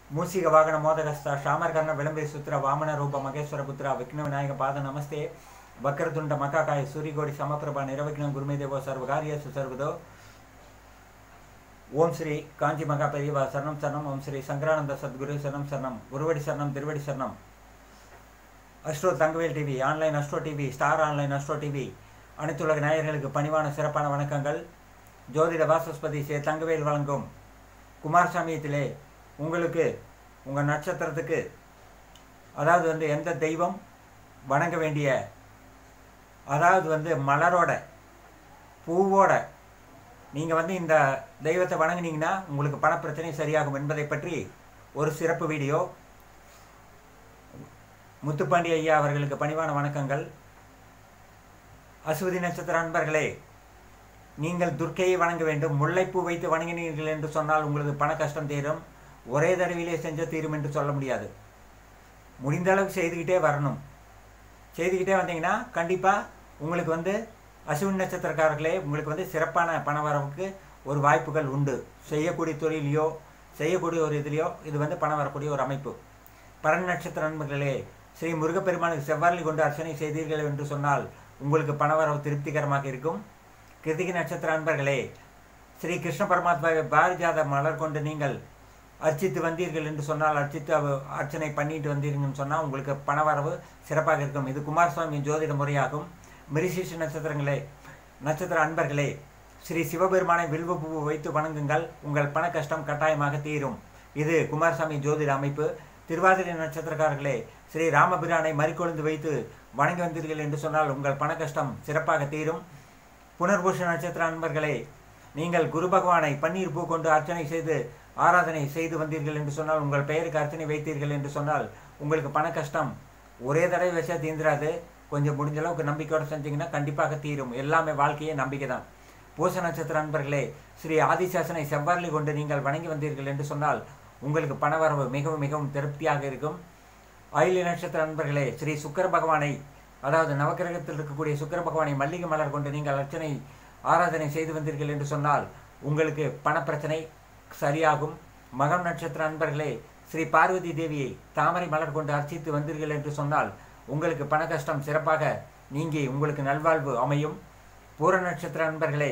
ಮೂಸಿಗ ವಾಗಣ ಮೋದಗಸ್ತ ಶಾಮರ್ಕರ್ಣ ವಿಳಂಬಿ ಸೂತ್ರ ವಾಮನ ರೂಪ ಮಹೇಶ್ವರ ಪುತ್ರ ವಿಘ್ನ ವಿನಾಯಕ ಪಾದ ನಮಸ್ತೆ ವಕ್ರತುಂಡ ಮಕಾಕಾಯ ಸೂರಿಗೋಡಿ ಸಮಪ್ರಭ ನಿರವಿಘ್ನ ಗುರುಮೇದೇವೋ ಸರ್ವಕಾರ್ಯಸು ಸರ್ವದೋ ஓம் ஸ்ரீ காஞ்சி மகா பெரியவா சரணம் சரணம் ஓம் ஸ்ரீ சங்கரானந்த சத்குரு சரணம் சரணம் குருவடி சரணம் திருவடி சரணம் astro Thangavel TV online astro TV star online astro TV அனைத்துலக நேயர்களுக்கு பணிவான சிறப்பான வணக்கங்கள் ஜோதிட வாசஸ்பதி சே தங்கவேல் வழங்கும் குமாரசாமியத்திலே உங்களுக்கு உங்கள் நட்சத்திரத்துக்கு அதாவது வந்து எந்த தெய்வம் வணங்க வேண்டிய அதாவது வந்து மலரோட பூவோட நீங்கள் வந்து இந்த தெய்வத்தை வணங்குனீங்கன்னா உங்களுக்கு பணப்பிரச்சனை சரியாகும் என்பதை பற்றி ஒரு சிறப்பு வீடியோ முத்துப்பாண்டி ஐயா அவர்களுக்கு பணிவான வணக்கங்கள் அசுவதி நட்சத்திர அன்பர்களே நீங்கள் துர்க்கையை வணங்க வேண்டும் முல்லைப்பூ வைத்து வணங்கினீர்கள் என்று சொன்னால் உங்களுக்கு பண கஷ்டம் தீரும் ஒரே தடவையிலே செஞ்ச தீரும் என்று சொல்ல முடியாது முடிந்த அளவுக்கு செய்துக்கிட்டே வரணும் செய்துக்கிட்டே வந்தீங்கன்னா கண்டிப்பாக உங்களுக்கு வந்து அசுவின் நட்சத்திரக்காரர்களே உங்களுக்கு வந்து சிறப்பான பண வரவுக்கு ஒரு வாய்ப்புகள் உண்டு செய்யக்கூடிய தொழிலையோ செய்யக்கூடிய ஒரு இதுலையோ இது வந்து பணம் வரக்கூடிய ஒரு அமைப்பு பரண் நட்சத்திர நண்பர்களே ஸ்ரீ முருகப்பெருமானுக்கு செவ்வாறி கொண்டு அர்ச்சனை செய்தீர்கள் என்று சொன்னால் உங்களுக்கு பணவரவு திருப்திகரமாக இருக்கும் கிருத்திகை நட்சத்திர அன்பர்களே ஸ்ரீ கிருஷ்ண பரமாத்மாவை பாரிஜாத மலர் கொண்டு நீங்கள் அர்ச்சித்து வந்தீர்கள் என்று சொன்னால் அர்ச்சித்து அவ- அர்ச்சனை பண்ணிட்டு வந்தீர்கள்னு சொன்னால் உங்களுக்கு பணவரவு சிறப்பாக இருக்கும் இது குமாரசுவாமி ஜோதிட முறையாகும் மிருசீஷ நட்சத்திரங்களே நட்சத்திர அன்பர்களே ஸ்ரீ சிவபெருமானை வில்வ பூ வைத்து வணங்குங்கள் உங்கள் பண கஷ்டம் கட்டாயமாக தீரும் இது குமாரசாமி ஜோதிட அமைப்பு திருவாதிரை நட்சத்திரக்காரர்களே ஸ்ரீ ராமபிரானை மறிக்கொழுந்து வைத்து வணங்கி வந்தீர்கள் என்று சொன்னால் உங்கள் பண கஷ்டம் சிறப்பாக தீரும் புனர்பூஷ நட்சத்திர அன்பர்களே நீங்கள் குரு பகவானை பன்னீர் பூ கொண்டு அர்ச்சனை செய்து ஆராதனை செய்து வந்தீர்கள் என்று சொன்னால் உங்கள் பெயருக்கு அர்ச்சனை வைத்தீர்கள் என்று சொன்னால் உங்களுக்கு பண கஷ்டம் ஒரே தடவை வச்சா தீந்துராது கொஞ்சம் முடிஞ்ச அளவுக்கு நம்பிக்கையோடு செஞ்சீங்கன்னா கண்டிப்பாக தீரும் எல்லாமே வாழ்க்கையே நம்பிக்கை தான் பூச நட்சத்திர அன்பர்களே ஸ்ரீ ஆதிசாசனை செவ்வாறலி கொண்டு நீங்கள் வணங்கி வந்தீர்கள் என்று சொன்னால் உங்களுக்கு பணவரவு மிகவும் மிகவும் திருப்தியாக இருக்கும் ஆயிலி நட்சத்திர அன்பர்களே ஸ்ரீ சுக்கிர பகவானை அதாவது நவக்கிரகத்தில் இருக்கக்கூடிய சுக்கிர பகவானை மல்லிகை மலர் கொண்டு நீங்கள் அர்ச்சனை ஆராதனை செய்து வந்தீர்கள் என்று சொன்னால் உங்களுக்கு பணப்பிரச்சனை சரியாகும் மகம் நட்சத்திர அன்பர்களே ஸ்ரீ பார்வதி தேவியை தாமரை மலர் கொண்டு அர்ச்சித்து வந்தீர்கள் என்று சொன்னால் உங்களுக்கு பண கஷ்டம் சிறப்பாக நீங்கி உங்களுக்கு நல்வாழ்வு அமையும் பூர நட்சத்திர அன்பர்களே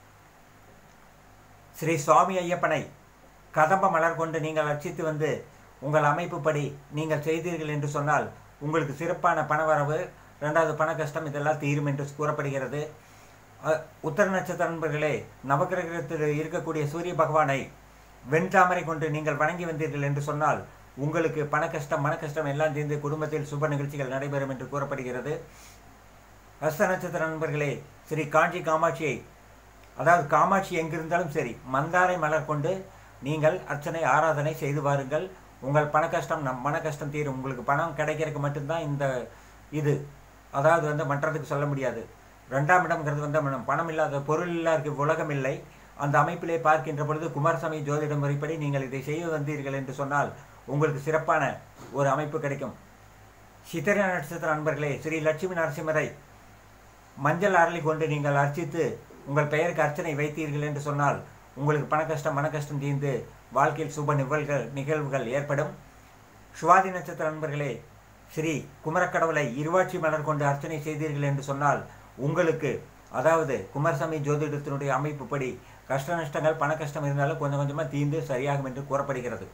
ஸ்ரீ சுவாமி ஐயப்பனை கதம்ப மலர் கொண்டு நீங்கள் அர்ச்சித்து வந்து உங்கள் அமைப்புப்படி நீங்கள் செய்தீர்கள் என்று சொன்னால் உங்களுக்கு சிறப்பான பணவரவு ரெண்டாவது பண கஷ்டம் இதெல்லாம் தீரும் என்று கூறப்படுகிறது அ- உத்தர நட்சத்திர நண்பர்களே நவக்கிரகத்தில் இருக்கக்கூடிய சூரிய பகவானை வெண்தாமரை கொண்டு நீங்கள் வணங்கி வந்தீர்கள் என்று சொன்னால் உங்களுக்கு பண கஷ்டம் மன கஷ்டம் எல்லாம் தீர்ந்து குடும்பத்தில் சுப நிகழ்ச்சிகள் நடைபெறும் என்று கூறப்படுகிறது ஹஸ்த நட்சத்திர நண்பர்களே ஸ்ரீ காஞ்சி காமாட்சியை அதாவது காமாட்சி எங்கிருந்தாலும் சரி மந்தாரை மலர் கொண்டு நீங்கள் அர்ச்சனை ஆராதனை செய்து வாருங்கள் உங்கள் பண கஷ்டம் நம் மன கஷ்டம் தீரும் உங்களுக்கு பணம் கிடைக்கிறதுக்கு மட்டும்தான் இந்த இது அதாவது வந்து மற்றதுக்கு சொல்ல முடியாது ரெண்டாம் இடம்ங்கிறது வந்து நம்ம பணம் இல்லாத பொருள் இல்லாத உலகம் இல்லை அந்த அமைப்பிலே பார்க்கின்ற பொழுது குமாரசாமி ஜோதிட முறைப்படி நீங்கள் இதை செய்து வந்தீர்கள் என்று சொன்னால் உங்களுக்கு சிறப்பான ஒரு அமைப்பு கிடைக்கும் சித்திர நட்சத்திர நண்பர்களே ஸ்ரீ லட்சுமி நரசிம்மரை மஞ்சள் அரளி கொண்டு நீங்கள் அர்ச்சித்து உங்கள் பெயருக்கு அர்ச்சனை வைத்தீர்கள் என்று சொன்னால் உங்களுக்கு பண கஷ்டம் மன கஷ்டம் தீர்ந்து வாழ்க்கையில் சுப நிகழ்கள் நிகழ்வுகள் ஏற்படும் சுவாதி நட்சத்திர நண்பர்களே ஸ்ரீ குமரக்கடவுளை இருவாட்சி மலர் கொண்டு அர்ச்சனை செய்தீர்கள் என்று சொன்னால் உங்களுக்கு அதாவது குமாரசாமி ஜோதிடத்தினுடைய அமைப்புப்படி கஷ்ட நஷ்டங்கள் பண கஷ்டம் இருந்தாலும் கொஞ்சம் கொஞ்சமாக தீர்ந்து சரியாகும் என்று கூறப்படுகிறது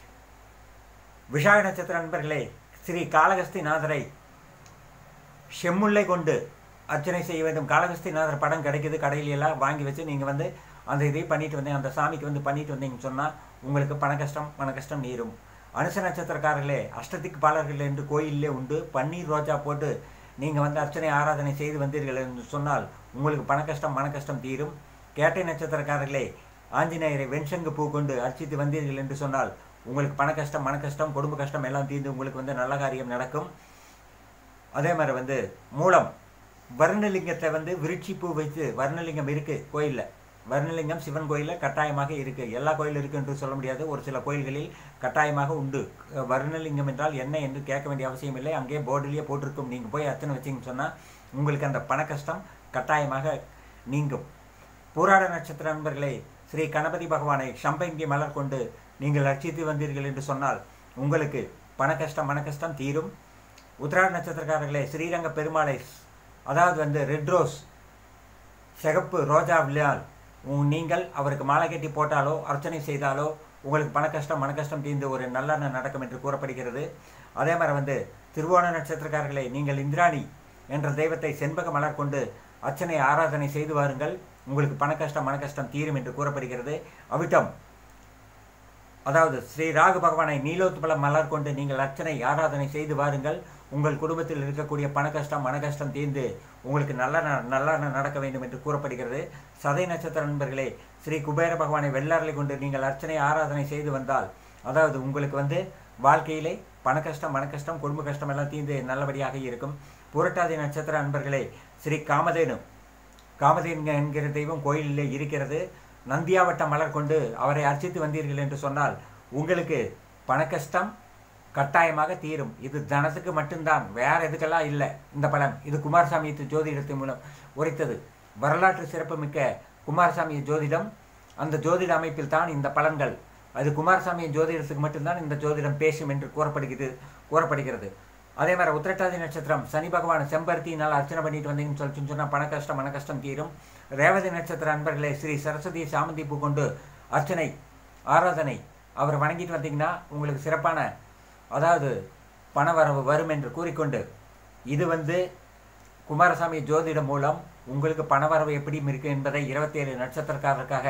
விஷாக நட்சத்திர நண்பர்களே ஸ்ரீ காளகஸ்தி நாதரை செம்முல்லை கொண்டு அர்ச்சனை செய்ய வேண்டும் காளகஸ்திநாதர் படம் கிடைக்குது கடையில எல்லாம் வாங்கி வச்சு நீங்கள் வந்து அந்த இதை பண்ணிட்டு வந்தீங்க அந்த சாமிக்கு வந்து பண்ணிட்டு வந்தீங்கன்னு சொன்னால் உங்களுக்கு பண கஷ்டம் மன கஷ்டம் நீரும் அனுச நட்சத்திரக்காரர்களே அஷ்டதிக்கு பாலர்கள் என்று கோயிலே உண்டு பன்னீர் ரோஜா போட்டு நீங்கள் வந்து அர்ச்சனை ஆராதனை செய்து வந்தீர்கள் என்று சொன்னால் உங்களுக்கு பண கஷ்டம் மன கஷ்டம் தீரும் கேட்டை நட்சத்திரக்காரர்களே ஆஞ்சநேயரை வெண்சங்கு பூ கொண்டு அர்ச்சித்து வந்தீர்கள் என்று சொன்னால் உங்களுக்கு பண கஷ்டம் மன கஷ்டம் குடும்ப கஷ்டம் எல்லாம் தீர்ந்து உங்களுக்கு வந்து நல்ல காரியம் நடக்கும் அதே மாதிரி வந்து மூலம் வர்ணலிங்கத்தை வந்து விருட்சி பூ வைத்து வர்ணலிங்கம் இருக்கு கோயிலில் வர்ணலிங்கம் சிவன் கோயிலில் கட்டாயமாக இருக்கு எல்லா கோயிலும் இருக்கு என்று சொல்ல முடியாது ஒரு சில கோயில்களில் கட்டாயமாக உண்டு அஹ் வர்ணலிங்கம் என்றால் என்ன என்று கேட்க வேண்டிய அவசியம் இல்லை அங்கேயே போர்டிலேயே போட்டிருக்கும் நீங்கள் போய் அர்ச்சனை வச்சிங்கன்னு சொன்னால் உங்களுக்கு அந்த பண கஷ்டம் கட்டாயமாக நீங்கும் பூராட நட்சத்திர நண்பர்களே ஸ்ரீ கணபதி பகவானை சம்பங்கி மலர் கொண்டு நீங்கள் அர்ச்சித்து வந்தீர்கள் என்று சொன்னால் உங்களுக்கு பண கஷ்டம் மன கஷ்டம் தீரும் உத்திராட நட்சத்திரக்காரர்களே ஸ்ரீரங்க பெருமாளை அதாவது வந்து ரெட் ரோஸ் சிகப்பு ரோஜா விழால் நீங்கள் அவருக்கு மாலை கட்டி போட்டாலோ அர்ச்சனை செய்தாலோ உங்களுக்கு பண கஷ்டம் மன கஷ்டம் தீர்ந்து ஒரு நல்ல நடக்கும் என்று கூறப்படுகிறது அதே மாதிரி வந்து திருவோண நட்சத்திரக்காரர்களே நீங்கள் இந்திராணி என்ற தெய்வத்தை செண்பக மலர் கொண்டு அர்ச்சனை ஆராதனை செய்து வாருங்கள் உங்களுக்கு பண கஷ்டம் மன கஷ்டம் தீரும் என்று கூறப்படுகிறது அவிட்டம் அதாவது ஸ்ரீ ராகு பகவானை நீலோத்பல மலர் கொண்டு நீங்கள் அர்ச்சனை ஆராதனை செய்து வாருங்கள் உங்கள் குடும்பத்தில் இருக்கக்கூடிய பண கஷ்டம் மன கஷ்டம் தீர்ந்து உங்களுக்கு நல்ல ந- நல்ல நடக்க வேண்டும் என்று கூறப்படுகிறது சதை நட்சத்திர நண்பர்களே ஸ்ரீ குபேர பகவானை வெள்ளாரலை கொண்டு நீங்கள் அர்ச்சனை ஆராதனை செய்து வந்தால் அதாவது உங்களுக்கு வந்து வாழ்க்கையிலே பண கஷ்டம் மன கஷ்டம் குடும்ப கஷ்டம் எல்லாம் தீர்ந்து நல்லபடியாக இருக்கும் புரட்டாதி நட்சத்திர நண்பர்களே ஸ்ரீ காமதேனு காமதேன் என்கிற தெய்வம் கோயிலிலே இருக்கிறது நந்தியாவட்ட மலர் கொண்டு அவரை அர்ச்சித்து வந்தீர்கள் என்று சொன்னால் உங்களுக்கு பண கஷ்டம் கட்டாயமாக தீரும் இது தனத்துக்கு மட்டும்தான் வேற எதுக்கெல்லாம் இல்லை இந்த பலன் இது குமாரசாமி ஜோதிடத்தின் மூலம் உரைத்தது வரலாற்று சிறப்புமிக்க குமாரசாமி ஜோதிடம் அந்த ஜோதிட அமைப்பில் தான் இந்த பலன்கள் அது குமாரசாமி ஜோதிடத்துக்கு மட்டும்தான் இந்த ஜோதிடம் பேசும் என்று கூறப்படுகிறது கூறப்படுகிறது அதே மாதிரி உத்திரட்டாதி நட்சத்திரம் சனி பகவான் செம்பருத்தினால் அர்ச்சனை பண்ணிட்டு வந்தீங்கன்னு சொல்லி சொன்னால் பண கஷ்டம் மன கஷ்டம் தீரும் ரேவதி நட்சத்திர அன்பர்களே ஸ்ரீ சரஸ்வதி சாமந்தி பூ கொண்டு அர்ச்சனை ஆராதனை அவர் வணங்கிட்டு வந்தீங்கன்னா உங்களுக்கு சிறப்பான அதாவது பணவரவு வரும் என்று கூறிக்கொண்டு இது வந்து குமாரசாமி ஜோதிடம் மூலம் உங்களுக்கு பணவரவு எப்படி இருக்கு என்பதை இருபத்தி ஏழு நட்சத்திரக்காரருக்காக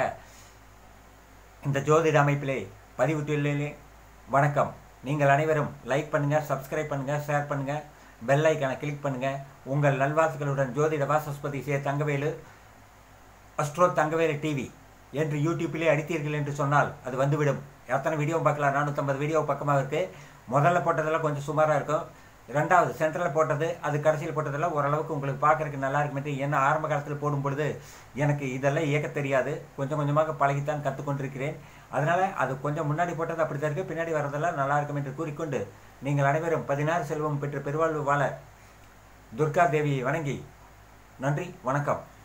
இந்த ஜோதிட அமைப்பிலே பதிவிட்டுள்ளேன் வணக்கம் நீங்கள் அனைவரும் லைக் பண்ணுங்கள் சப்ஸ்கிரைப் பண்ணுங்கள் ஷேர் பண்ணுங்கள் பெல் ஐக்கானை கிளிக் பண்ணுங்கள் உங்கள் நல்வாழ்த்துக்களுடன் ஜோதிட வாசஸ்பதி சே தங்கவேலு அஸ்ட்ரோ தங்கவேலு டிவி என்று யூடியூப்பிலே அடித்தீர்கள் என்று சொன்னால் அது வந்துவிடும் எத்தனை வீடியோ பார்க்கலாம் நானூற்றம்பது வீடியோ பக்கமாக இருக்குது முதல்ல போட்டதெல்லாம் கொஞ்சம் சுமாராக இருக்கும் ரெண்டாவது சென்டரில் போட்டது அது கடைசியில் போட்டதெல்லாம் ஓரளவுக்கு உங்களுக்கு பார்க்கறதுக்கு நல்லா இருக்குமே ஏன்னா ஆரம்ப காலத்தில் போடும் பொழுது எனக்கு இதெல்லாம் இயக்க தெரியாது கொஞ்சம் கொஞ்சமாக பழகித்தான் கற்றுக்கொண்டிருக்கிறேன் அதனால் அது கொஞ்சம் முன்னாடி போட்டது அப்படி தான் இருக்குது பின்னாடி வரதெல்லாம் நல்லா இருக்கும் என்று கூறிக்கொண்டு நீங்கள் அனைவரும் பதினாறு செல்வம் பெற்று பெருவாழ்வு வாழ துர்கா தேவியை வணங்கி நன்றி வணக்கம்